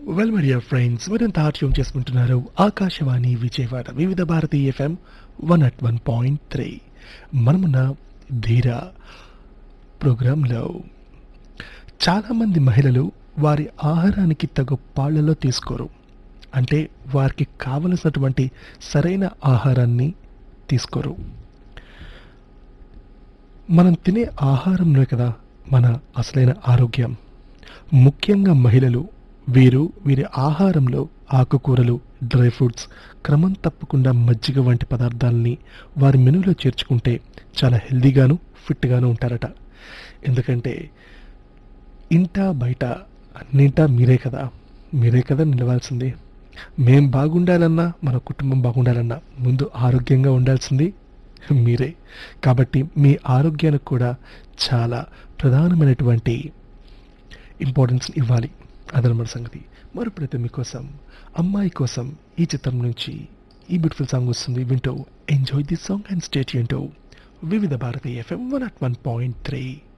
well my dear friends మీరంతా ఆట్యం చేసుకుంటున్నారు Akashvani Vijayawada Vividh Bharati FM one at one point three మనమున్న ధీర ప్రోగ్రాంలో చాలామంది మహిళలు వారి ఆహారానికి తగు పాళ్లలో తీసుకోరు అంటే వారికి కావలసినటువంటి సరైన ఆహారాన్ని తీసుకోరు మనం తినే ఆహారంలో కదా మన అసలైన ఆరోగ్యం ముఖ్యంగా మహిళలు వీరు వీరి ఆహారంలో ఆకుకూరలు డ్రై ఫ్రూట్స్ క్రమం తప్పకుండా మజ్జిగ వంటి పదార్థాలని వారి మెనూలో చేర్చుకుంటే చాలా హెల్దీగాను ఫిట్గాను ఉంటారట ఎందుకంటే ఇంట బయట అన్నింటా మీరే కదా మీరే కదా నిలవాల్సింది మేం బాగుండాలన్నా మన కుటుంబం బాగుండాలన్నా ముందు ఆరోగ్యంగా ఉండాల్సింది మీరే కాబట్టి మీ ఆరోగ్యానికి కూడా చాలా ప్రధానమైనటువంటి ఇంపార్టెన్స్ ఇవ్వాలి అదనమాట సంగతి మరొప్పుడైతే మీకోసం అమ్మాయి కోసం ఈ చిత్రం నుంచి ఈ బ్యూటిఫుల్ సాంగ్ వస్తుంది వింటూ enjoy the song and state ఏంటో Vividh Bharati FM one at one point three